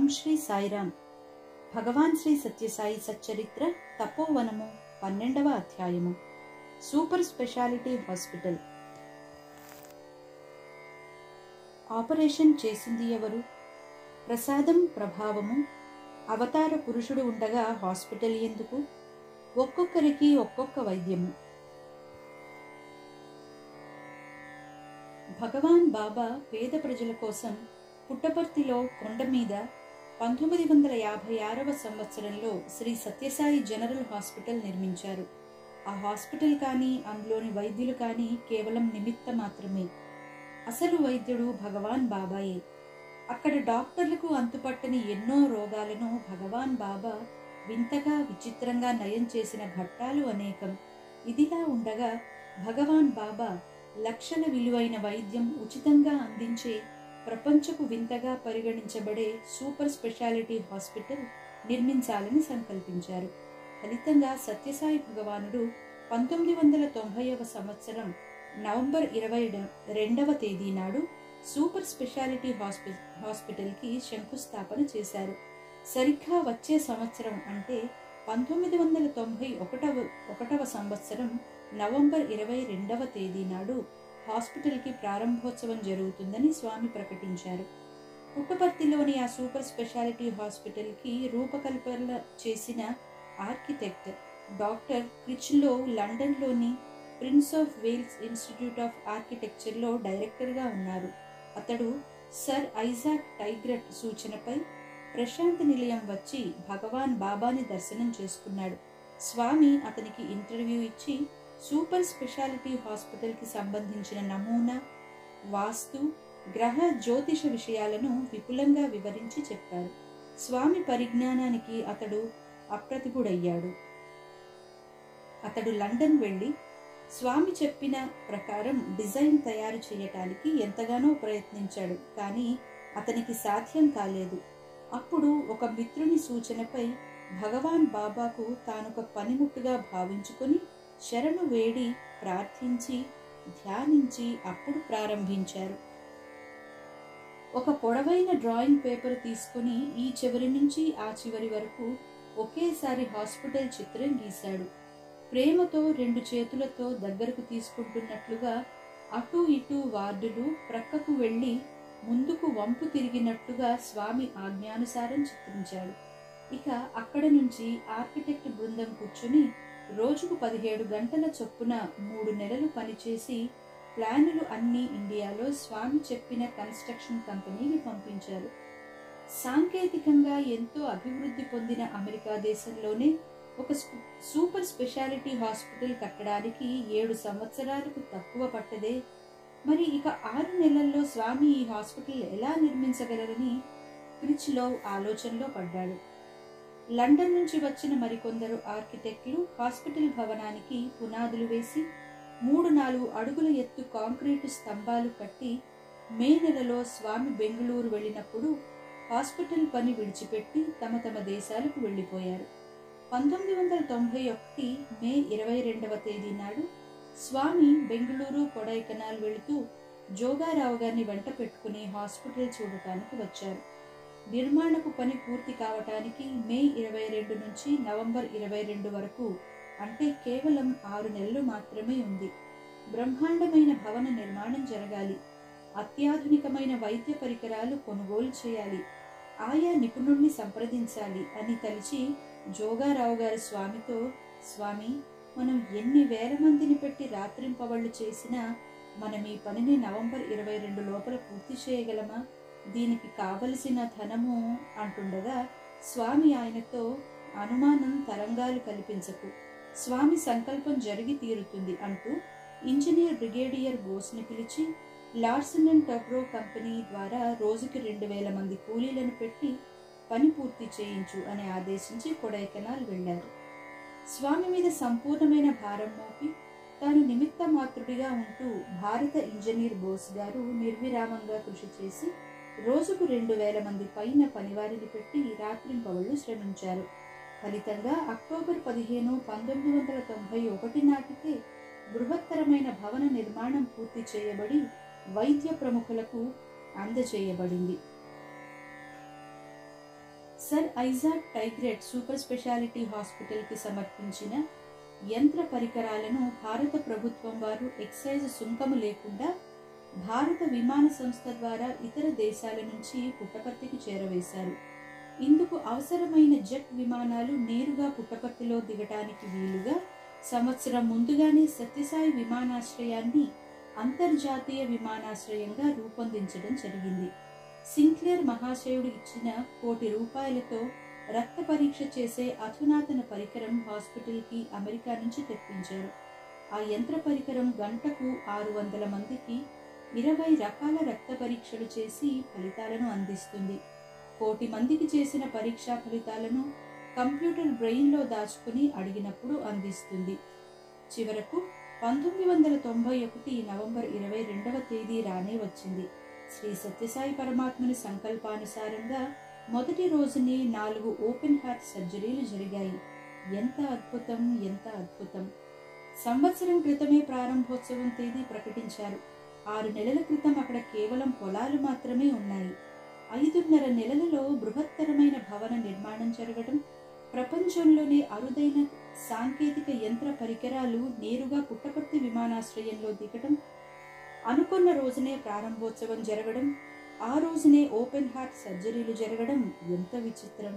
శ్రీ సాయిరామ్ భగవాన్ శ్రీ సత్యసాయి సచ్చరిత్ర తపోవనము పన్నెండవ అధ్యాయము super speciality hospital operation చేసింది ఎవరు ప్రసాదం ప్రభావము అవతార పురుషుడు ఉండగా హాస్పిటల్ ఎందుకు ఒక్కొక్కరికి ఒక్కొక్క వైద్యము భగవాన్ బాబా పేద ప్రజల కోసం పుట్టపర్తిలో కొండ మీద పంతొమ్మిది వందల యాభై ఆరవ సంవత్సరంలో శ్రీ సత్యసాయి జనరల్ హాస్పిటల్ నిర్మించారు ఆ హాస్పిటల్ కానీ అందులోని వైద్యులు కానీ కేవలం నిమిత్త మాత్రమే అసలు వైద్యుడు భగవాన్ బాబాయే అక్కడ డాక్టర్లకు అంతుపట్టని ఎన్నో రోగాలను భగవాన్ బాబా వింతగా విచిత్రంగా నయం చేసిన ఘట్టాలు అనేకం ఇదిలా ఉండగా భగవాన్ బాబా లక్షల విలువైన వైద్యం ఉచితంగా అందించే ప్రపంచపు వింతగా పరిగణించబడే సూపర్ స్పెషాలిటీ హాస్పిటల్ నిర్మించాలని సంకల్పించారు ఫలితంగా సత్యసాయి భగవానుడు పంతొమ్మిది వందల తొంభైవ సంవత్సరం నవంబర్ ఇరవై రెండవ తేదీ నాడు సూపర్ స్పెషాలిటీ హాస్పి హాస్పిటల్కి శంకుస్థాపన చేశారు సరిగ్గా వచ్చే సంవత్సరం అంటే పంతొమ్మిది వందల తొంభై ఒకటవ ఒకటవ సంవత్సరం నవంబర్ ఇరవై రెండవ తేదీ నాడు హాస్పిటల్కి ప్రారంభోత్సవం జరుగుతుందని స్వామి ప్రకటించారు పుట్టపర్తిలోని ఆ సూపర్ స్పెషాలిటీ హాస్పిటల్కి రూపకల్పన చేసిన ఆర్కిటెక్ట్ డాక్టర్ క్రిచ్లో లండన్లోని Prince of Wales Institute of ఆర్కిటెక్చర్లో డైరెక్టర్గా ఉన్నారు అతడు సర్ ఐజాక్ టైగ్రట్ సూచనపై ప్రశాంత్ నిలయం వచ్చి భగవాన్ బాబాని దర్శనం చేసుకున్నాడు స్వామి అతనికి ఇంటర్వ్యూ ఇచ్చి సూపర్ స్పెషాలిటీ హాస్పిటల్కి సంబంధించిన నమూనా వాస్తు గ్రహ జ్యోతిష విషయాలను విపులంగా వివరించి చెప్పారు స్వామి పరిజ్ఞానానికి అతడు అప్రతిభుడయ్యాడు అతడు లండన్ వెళ్ళి స్వామి చెప్పిన ప్రకారం డిజైన్ తయారు చేయటానికి ఎంతగానో ప్రయత్నించాడు కానీ అతనికి సాధ్యం కాలేదు అప్పుడు ఒక మిత్రుని సూచనపై భగవాన్ బాబాకు తానొక పనిముట్టుగా భావించుకొని శరణు వేడి ప్రార్థించి ధ్యానించి అప్పుడు ప్రారంభించారు ఒక పొడవైన డ్రాయింగ్ పేపర్ తీసుకుని ఈ చివరి నుంచి ఆ చివరి వరకు ఒకేసారి హాస్పిటల్ చిత్రం గీశాడు ప్రేమతో రెండు చేతులతో దగ్గరకు తీసుకుంటున్నట్లుగా అటు ఇటు వార్డులు ప్రక్కకు వెళ్ళి ముందుకు వంపు తిరిగినట్టుగా స్వామి ఆజ్ఞానుసారం చిత్రించాడు ఇక అక్కడ నుంచి ఆర్కిటెక్ట్ బృందం కూర్చుని రోజుకు పదిహేడు గంటల చొప్పున మూడు నెలలు పనిచేసి ప్లానులు అన్ని ఇండియాలో స్వామి చెప్పిన కన్స్ట్రక్షన్ కంపెనీకి పంపించారు సాంకేతికంగా ఎంతో అభివృద్ధి పొందిన అమెరికా దేశంలోనే ఒక సూపర్ స్పెషాలిటీ హాస్పిటల్ కట్టడానికి ఏడు సంవత్సరాలకు తక్కువ పట్టదే మరి ఇక ఆరు నెలల్లో స్వామి ఈ హాస్పిటల్ ఎలా నిర్మించగలరని క్రిచ్లో ఆలోచనలో పడ్డాడు లండన్ నుంచి వచ్చిన మరికొందరు ఆర్కిటెక్టులు హాస్పిటల్ భవనానికి పునాదులు వేసి మూడు నాలుగు అడుగుల ఎత్తు కాంక్రీటు స్తంభాలు కట్టి మే నెలలో స్వామి బెంగళూరు వెళ్ళినప్పుడు హాస్పిటల్ పని విడిచిపెట్టి తమ తమ దేశాలకు వెళ్ళిపోయారు పంతొమ్మిది వందల తొంభై ఒకటి మే ఇరవై రెండవ తేదీ నాడు స్వామి బెంగళూరు కొడైకెనాల్ వెళుతూ జోగారావు గారిని వెంట పెట్టుకుని హాస్పిటల్ చూడటానికి వచ్చారు నిర్మాణపు పని పూర్తి కావటానికి మే ఇరవై రెండు నుంచి నవంబర్ ఇరవై రెండు వరకు అంటే కేవలం ఆరు నెలలు మాత్రమే ఉంది బ్రహ్మాండమైన భవన నిర్మాణం జరగాలి అత్యాధునికమైన వైద్య పరికరాలు కొనుగోలు చేయాలి ఆయా నిపుణుణ్ణి సంప్రదించాలి అని తలిచి జోగారావు గారి స్వామితో స్వామి మనం ఎన్ని వేల మందిని పెట్టి రాత్రింపవళ్ళు చేసినా మనం ఈ పనిని నవంబర్ ఇరవై రెండు లోపల పూర్తి చేయగలమా దీనికి కావలసిన ధనము అంటుండగా స్వామి ఆయనతో అనుమానం తరంగాలు కల్పించకు స్వామి సంకల్పం జరిగి తీరుతుంది అంటూ ఇంజనీర్ బ్రిగేడియర్ బోస్ని పిలిచి లార్సన్ అండ్ టబ్రో కంపెనీ ద్వారా రోజుకి రెండు వేల మంది కూలీలను పెట్టి పని పూర్తి చేయించు అని ఆదేశించి కొడైకెనాల్ వెళ్లారు స్వామి మీద సంపూర్ణమైన భారం మోపి తాను నిమిత్త మాతృడిగా ఉంటూ భారత ఇంజనీర్ బోస్ గారు నిర్విరామంగా కృషి చేసి రోజుకు రెండు వేల మంది పైన పనివారిని పెట్టి రాత్రింపవళ్లు శ్రమించారు ఫలితంగా అక్టోబర్ పదిహేను పంతొమ్మిది వందల తొంభై ఒకటి నాటికే బృహత్తరమైన భవన నిర్మాణం పూర్తి చేయబడి వైద్య ప్రముఖులకు అందచేయబడింది sir Isaac Tigrett super speciality హాస్పిటల్కి సమర్పించిన యంత్ర పరికరాలను భారత ప్రభుత్వం వారు ఎక్సైజ్ సుంకము లేకుండా భారత విమాన సంస్థ ద్వారా ఇతర దేశాల నుంచి పుట్టపర్తికి చేరవేశారు ఇందుకు అవసరమైన జెట్ విమానాలు నేరుగా పుట్టపర్తిలో దిగటానికి వీలుగా సంవత్సరం ముందుగానే సత్యసాయి విమానాశ్రయాన్ని అంతర్జాతీయ విమానాశ్రయంగా రూపొందించడం జరిగింది సింక్లేర్ మహాశయుడు ఇచ్చిన కోటి రూపాయలతో రక్త పరీక్ష చేసే అధునాతన పరికరం హాస్పిటల్కి అమెరికా నుంచి తెప్పించారు ఆ యంత్ర పరికరం గంటకు ఆరు వందల మందికి ఇరవై రకాల రక్త పరీక్షలు చేసి ఫలితాలను అందిస్తుంది కోటి మందికి చేసిన పరీక్షా ఫలితాలను కంప్యూటర్ బ్రెయిన్లో దాచుకుని అడిగినప్పుడు అందిస్తుంది చివరకు పంతొమ్మిది వందల తొంభై ఒకటి నవంబర్ ఇరవై రెండవ తేదీ రానే వచ్చింది శ్రీ సత్యసాయి పరమాత్మని సంకల్పానుసారంగా మొదటి రోజునే నాలుగు ఓపెన్ హార్ట్ సర్జరీలు జరిగాయి ఎంత అద్భుతం ఎంత అద్భుతం సంవత్సరం క్రితమే ప్రారంభోత్సవం తేదీ ప్రకటించారు ఆరు నెలల క్రితం అక్కడ కేవలం పొలాలు మాత్రమే ఉన్నాయి ఐదున్నర నెలలలో బృహత్తరమైన భవన నిర్మాణం జరగడం ప్రపంచంలోనే అరుదైన సాంకేతిక యంత్ర పరికరాలు నేరుగా పుట్టపర్తి విమానాశ్రయంలో దిగడం అనుకున్న రోజునే ప్రారంభోత్సవం జరగడం ఆ రోజునే ఓపెన్ హార్ట్ సర్జరీలు జరగడం ఎంత విచిత్రం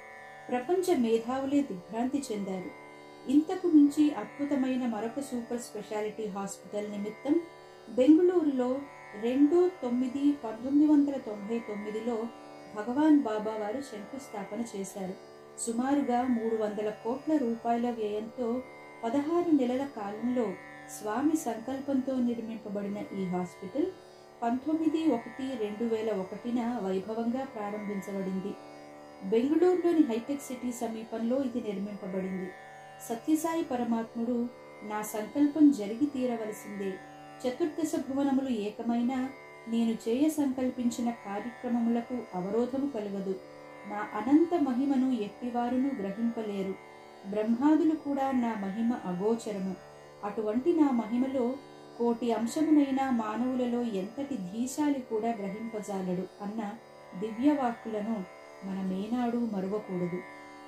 ప్రపంచ మేధావులే దిగ్భ్రాంతి చెందారు ఇంతకు మించి అద్భుతమైన మరొక సూపర్ స్పెషాలిటీ హాస్పిటల్ నిమిత్తం బెంగళూరులో రెండు తొమ్మిది పంతొమ్మిది వందల తొంభై తొమ్మిదిలో భగవాన్ బాబా వారు శంకుస్థాపన చేశారు సుమారుగా మూడు వందల కోట్ల రూపాయల వ్యయంతో పదహారు నెలల కాలంలో స్వామి సంకల్పంతో నిర్మింపబడిన ఈ హాస్పిటల్ పంతొమ్మిది ఒకటి రెండు వేల ఒకటిన వైభవంగా ప్రారంభించబడింది బెంగళూరులోని హైటెక్ సిటీ సమీపంలో ఇది నిర్మింపబడింది సత్యసాయి పరమాత్ముడు నా సంకల్పం జరిగి తీరవలసిందే చతుర్దశ భువనములు ఏకమైన నేను చేయ సంకల్పించిన కార్యక్రమములకు అవరోధము కలగదు నా అనంత మహిమను ఎట్టివారును గ్రహింపలేరు బ్రహ్మాదులు కూడా నా మహిమ అగోచరము అటువంటి నా మహిమలో కోటి అంశమునైన మానవులలో ఎంతటి ధీశాలి కూడా గ్రహింపజాలడు అన్న దివ్యవాక్కులను మనమేనాడు మరువకూడదు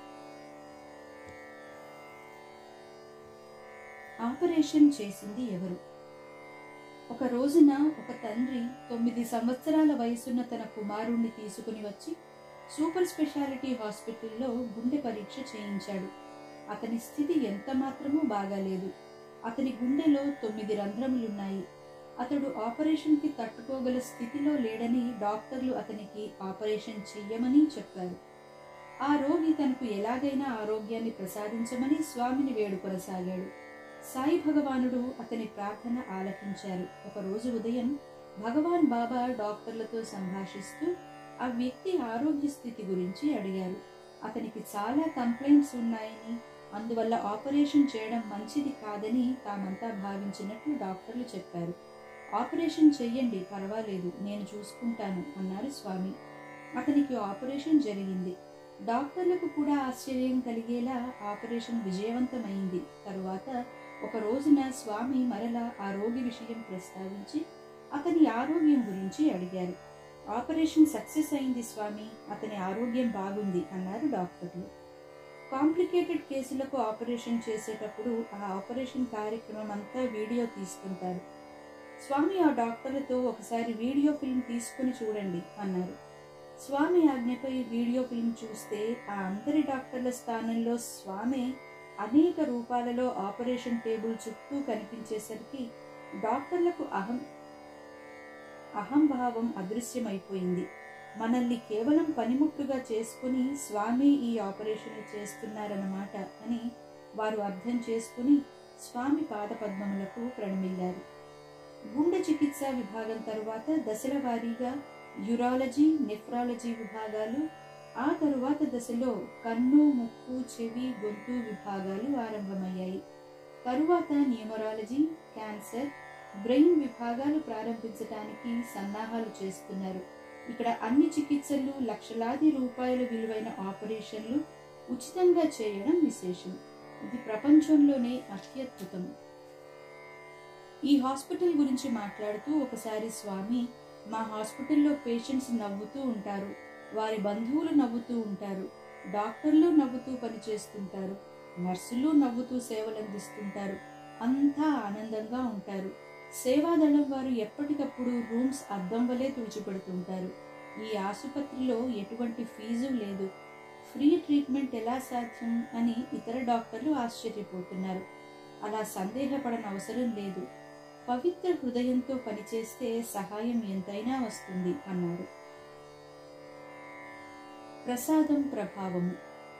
ఆపరేషన్ చేసింది ఎవరు ఒక రోజున ఒక తండ్రి తొమ్మిది సంవత్సరాల వయసున్న తన కుమారుణ్ణి తీసుకుని వచ్చి సూపర్ స్పెషాలిటీ హాస్పిటల్లో గుండె పరీక్ష చేయించాడు అతని స్థితి ఎంత మాత్రమూ బాగాలేదు అతని గుండెలో తొమ్మిది రంధ్రములున్నాయి అతడు ఆపరేషన్కి తట్టుకోగల స్థితిలో లేడని డాక్టర్లు అతనికి ఆపరేషన్ చెయ్యమని చెప్పారు ఆ రోగి తనకు ఎలాగైనా ఆరోగ్యాన్ని ప్రసాదించమని స్వామిని వేడుకొనసాగాడు సాయి భగవానుడు అతని ప్రార్థన ఆలకించారు ఒకరోజు ఉదయం భగవాన్ బాబా డాక్టర్లతో సంభాషిస్తూ ఆ వ్యక్తి ఆరోగ్య స్థితి గురించి అడిగారు అతనికి చాలా కంప్లైంట్స్ ఉన్నాయని అందువల్ల ఆపరేషన్ చేయడం మంచిది కాదని తామంతా భావించినట్లు డాక్టర్లు చెప్పారు ఆపరేషన్ చెయ్యండి పర్వాలేదు నేను చూసుకుంటాను అన్నారు స్వామి అతనికి ఆపరేషన్ జరిగింది డాక్టర్లకు కూడా ఆశ్చర్యం కలిగేలా ఆపరేషన్ విజయవంతమైంది తరువాత ఒక రోజున స్వామి మరలా ఆ రోగి విషయం ప్రస్తావించి అతని ఆరోగ్యం గురించి అడిగారు ఆపరేషన్ సక్సెస్ అయింది స్వామి అతని ఆరోగ్యం బాగుంది అన్నారు డాక్టర్లు కాంప్లికేటెడ్ కేసులకు ఆపరేషన్ చేసేటప్పుడు ఆ ఆపరేషన్ కార్యక్రమం అంతా వీడియో తీసుకుంటారు స్వామి ఆ డాక్టర్లతో ఒకసారి వీడియో ఫిల్మ్ తీసుకుని చూడండి అన్నారు స్వామి ఆజ్ఞపై వీడియో ఫిల్మ్ చూస్తే ఆ అందరి డాక్టర్ల స్థానంలో స్వామి అనేక రూపాలలో ఆపరేషన్ టేబుల్ చుట్టూ కనిపించేసరికి డాక్టర్లకు అహం అహంభావం అదృశ్యమైపోయింది మనల్ని కేవలం పనిముట్టుగా చేసుకుని స్వామి ఈ ఆపరేషన్ చేస్తున్నారన్నమాట అని వారు అర్థం చేసుకుని స్వామి పాదపద్మములకు ప్రణమిల్లారు గుండె చికిత్స విభాగం తరువాత దశల వారీగా యూరాలజీ నెఫ్రాలజీ విభాగాలు ఆ తరువాత దశలో కన్ను ముక్కు చెవి గొంతు విభాగాలు ఆరంభమయ్యాయి తరువాత న్యూమరాలజీ క్యాన్సర్ బ్రెయిన్ విభాగాలు ప్రారంభించడానికి సన్నాహాలు చేస్తున్నారు ఇక్కడ అన్ని చికిత్సలు లక్షలాది రూపాయల విలువైన ఆపరేషన్లు ఉచితంగా చేయడం విశేషం ఇది ప్రపంచంలోనే అత్యద్భుతం ఈ హాస్పిటల్ గురించి మాట్లాడుతూ ఒకసారి స్వామి మా హాస్పిటల్లో పేషెంట్స్ నవ్వుతూ ఉంటారు వారి బంధువులు నవ్వుతూ ఉంటారు డాక్టర్లు నవ్వుతూ పనిచేస్తుంటారు నర్సులు నవ్వుతూ సేవలందిస్తుంటారు అంతా ఆనందంగా ఉంటారు సేవాదళం వారు ఎప్పటికప్పుడు రూమ్స్ అద్దం వలె తుడిచిపెడుతుంటారు ఈ ఆసుపత్రిలో ఎటువంటి ఫీజు లేదు ఫ్రీ ట్రీట్మెంట్ ఎలా సాధ్యం అని ఇతర డాక్టర్లు ఆశ్చర్యపోతున్నారు అలా సందేహపడని అవసరం లేదు పవిత్ర హృదయంతో పనిచేస్తే సహాయం ఎంతైనా వస్తుంది అన్నారు ప్రసాదం ప్రభావము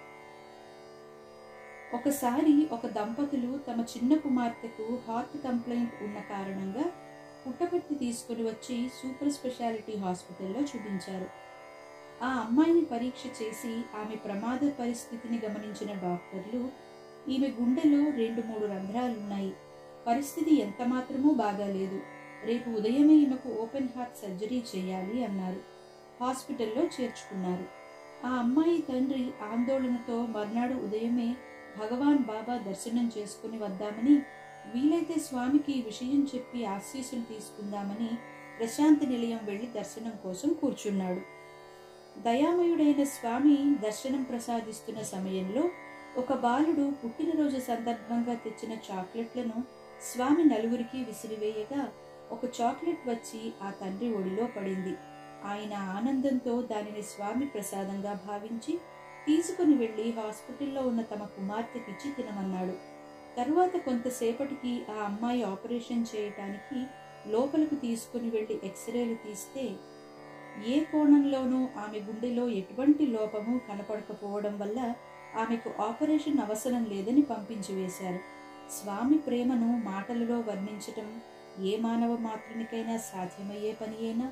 ఒకసారి ఒక దంపతులు తమ చిన్న కుమార్తెకు హార్ట్ కంప్లైంట్ ఉన్న కారణంగా పుట్టపర్తి తీసుకుని వచ్చి సూపర్ స్పెషాలిటీ హాస్పిటల్లో చూపించారు ఆ అమ్మాయిని పరీక్ష చేసి ఆమె ప్రమాద పరిస్థితిని గమనించిన డాక్టర్లు ఈమె గుండెలో రెండు మూడు రంధ్రాలున్నాయి పరిస్థితి ఎంత మాత్రమూ బాగాలేదు రేపు ఉదయమే ఈమెకు ఓపెన్ హార్ట్ సర్జరీ చేయాలి అన్నారు హాస్పిటల్లో చేర్చుకున్నారు ఆ అమ్మాయి తండ్రి ఆందోళనతో మర్నాడు ఉదయమే భగవాన్ బాబా దర్శనం చేసుకుని వద్దామని వీలైతే స్వామికి ఈ విషయం చెప్పి ఆశీస్సులు తీసుకుందామని ప్రశాంతి నిలయం వెళ్లి దర్శనం కోసం కూర్చున్నాడు దయామయుడైన స్వామి దర్శనం ప్రసాదిస్తున్న సమయంలో ఒక బాలుడు పుట్టినరోజు సందర్భంగా తెచ్చిన చాక్లెట్లను స్వామి నలుగురికి విసిరివేయగా ఒక చాక్లెట్ వచ్చి ఆ తండ్రి ఒడిలో పడింది ఆయన ఆనందంతో దానిని స్వామి ప్రసాదంగా భావించి తీసుకుని వెళ్లి హాస్పిటల్లో ఉన్న తమ కుమార్తెకిచ్చి తినమన్నాడు తరువాత కొంతసేపటికి ఆ అమ్మాయి ఆపరేషన్ చేయటానికి లోపలకు తీసుకుని వెళ్లి ఎక్స్రేలు తీస్తే ఏ కోణంలోనూ ఆమె గుండెలో ఎటువంటి లోపము కనపడకపోవడం వల్ల ఆమెకు ఆపరేషన్ అవసరం లేదని పంపించి వేశారు స్వామి ప్రేమను మాటలలో వర్ణించటం ఏ మానవ మాత్రునికైనా సాధ్యమయ్యే పనియేనా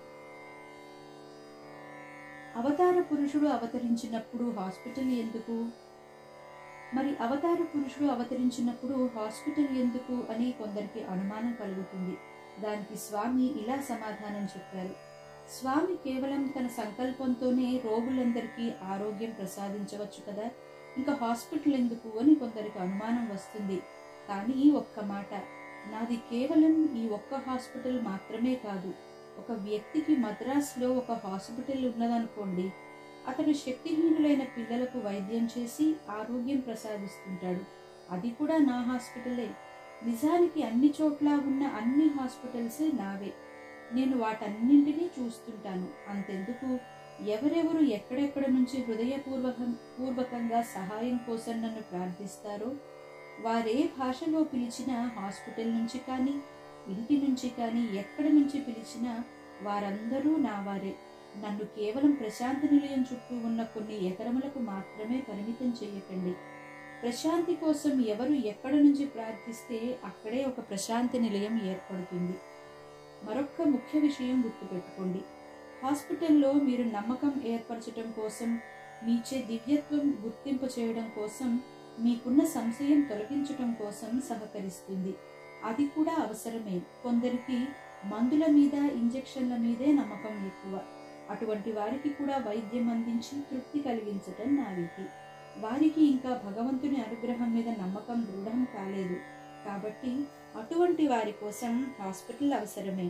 అవతార పురుషుడు అవతరించినప్పుడు హాస్పిటల్ ఎందుకు మరి అవతార పురుషుడు అవతరించినప్పుడు హాస్పిటల్ ఎందుకు అని కొందరికి అనుమానం కలుగుతుంది దానికి స్వామి ఇలా సమాధానం చెప్పారు స్వామి కేవలం తన సంకల్పంతోనే రోగులందరికీ ఆరోగ్యం ప్రసాదించవచ్చు కదా ఇంకా హాస్పిటల్ ఎందుకు అని కొందరికి అనుమానం వస్తుంది కానీ ఒక్క మాట నాది కేవలం ఈ ఒక్క హాస్పిటల్ మాత్రమే కాదు ఒక వ్యక్తికి మద్రాసులో ఒక హాస్పిటల్ ఉన్నదనుకోండి అతడు శక్తిహీనులైన పిల్లలకు వైద్యం చేసి ఆరోగ్యం ప్రసాదిస్తుంటాడు అది కూడా నా హాస్పిటలే నిజానికి అన్ని చోట్ల ఉన్న అన్ని హాస్పిటల్సే నావే నేను వాటన్నింటినీ చూస్తుంటాను అంతెందుకు ఎవరెవరు ఎక్కడెక్కడ నుంచి హృదయపూర్వకం పూర్వకంగా సహాయం కోసం నన్ను ప్రార్థిస్తారో వారే భాషలో పిలిచిన హాస్పిటల్ నుంచి కానీ ఇంటి నుంచి కానీ ఎక్కడి నుంచి పిలిచినా వారందరూ నా వారే నన్ను కేవలం ప్రశాంతి నిలయం చుట్టూ ఉన్న కొన్ని ఎకరములకు మాత్రమే పరిమితం చేయకండి ప్రశాంతి కోసం ఎవరు ఎక్కడి నుంచి ప్రార్థిస్తే అక్కడే ఒక ప్రశాంతి నిలయం ఏర్పడుతుంది మరొక్క ముఖ్య విషయం గుర్తుపెట్టుకోండి హాస్పిటల్లో మీరు నమ్మకం ఏర్పరచడం కోసం మీచే దివ్యత్వం గుర్తింపు చేయడం కోసం మీకున్న సంశయం తొలగించడం కోసం సహకరిస్తుంది అది కూడా అవసరమే కొందరికి మందుల మీద ఇంజెక్షన్ల మీదే నమ్మకం ఎక్కువ అటువంటి వారికి కూడా వైద్యం అందించి తృప్తి కలిగించటం నా విధి వారికి ఇంకా భగవంతుని అనుగ్రహం మీద నమ్మకం దృఢం కాలేదు కాబట్టి అటువంటి వారి కోసం హాస్పిటల్ అవసరమే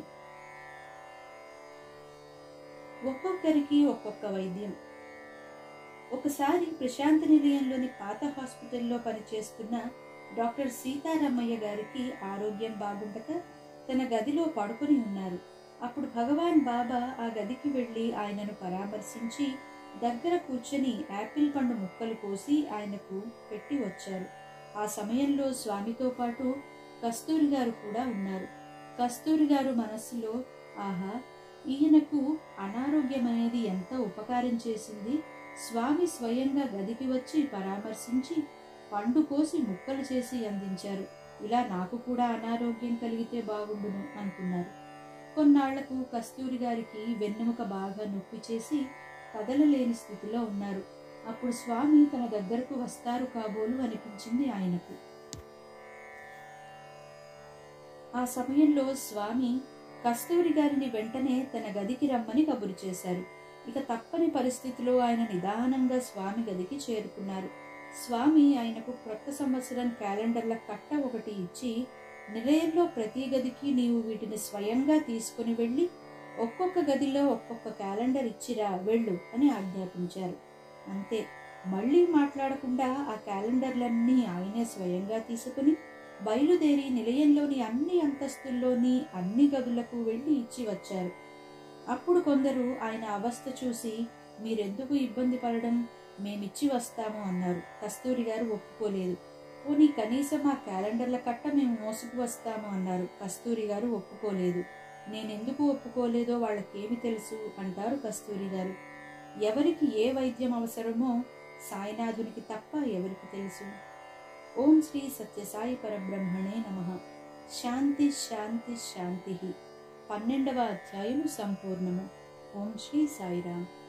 ఒక్కొక్కరికి ఒక్కొక్క వైద్యం ఒకసారి ప్రశాంతి నిలయంలోని పాత హాస్పిటల్లో పనిచేస్తున్న డాక్టర్ సీతారామయ్య గారికి ఆరోగ్యం బాగుండక తన గదిలో పడుకొని ఉన్నారు అప్పుడు భగవాన్ బాబా ఆ గదికి వెళ్లి ఆయనను పరామర్శించి దగ్గర కూర్చొని యాపిల్ పండు ముక్కలు కోసి ఆయనకు పెట్టి వచ్చారు ఆ సమయంలో స్వామితో పాటు కస్తూరి గారు కూడా ఉన్నారు కస్తూరి గారు మనస్సులో ఆహా ఈయనకు అనారోగ్యం అనేది ఎంత ఉపకారం చేసింది స్వామి స్వయంగా గదికి వచ్చి పరామర్శించి పండు కోసి ముక్కలు చేసి అందించారు ఇలా నాకు కూడా అనారోగ్యం కలిగితే బాగుండును అనుకున్నారు కొన్నాళ్లకు కస్తూరి గారికి వెన్నెముక బాగా నొప్పి చేసి కదలలేని స్థితిలో ఉన్నారు అప్పుడు స్వామి తన దగ్గరకు వస్తారు కాబోలు అనిపించింది ఆయనకు ఆ సమయంలో స్వామి కస్తూరి గారిని వెంటనే తన గదికి రమ్మని కబురు చేశారు ఇక తప్పని పరిస్థితిలో ఆయన నిదానంగా స్వామి గదికి చేరుకున్నారు స్వామి ఆయనకు క్రొత్త సంవత్సరం క్యాలెండర్ల కట్ట ఒకటి ఇచ్చి నిలయంలో ప్రతి గదికి నీవు వీటిని స్వయంగా తీసుకుని వెళ్ళి ఒక్కొక్క గదిలో ఒక్కొక్క క్యాలెండర్ ఇచ్చిరా వెళ్ళు అని ఆజ్ఞాపించారు అంతే మళ్ళీ మాట్లాడకుండా ఆ క్యాలెండర్లన్నీ ఆయనే స్వయంగా తీసుకుని బయలుదేరి నిలయంలోని అన్ని అంతస్తుల్లోని అన్ని గదులకు వెళ్ళి ఇచ్చి వచ్చారు అప్పుడు కొందరు ఆయన అవస్థ చూసి మీరెందుకు ఇబ్బంది పడడం మేమిచ్చి వస్తాము అన్నారు కస్తూరి గారు ఒప్పుకోలేదు పోనీ కనీసం ఆ క్యాలెండర్ల కట్ట మేము మోసుకు వస్తాము అన్నారు కస్తూరి గారు ఒప్పుకోలేదు నేనెందుకు ఒప్పుకోలేదో వాళ్ళకేమి తెలుసు అంటారు కస్తూరి గారు ఎవరికి ఏ వైద్యం అవసరమో సాయినాథునికి తప్ప ఎవరికి తెలుసు ఓం శ్రీ సత్యసాయి పరబ్రహ్మణే నమ శాంతి శాంతి శాంతి పన్నెండవ అధ్యాయము సంపూర్ణము ఓం శ్రీ సాయిరామ్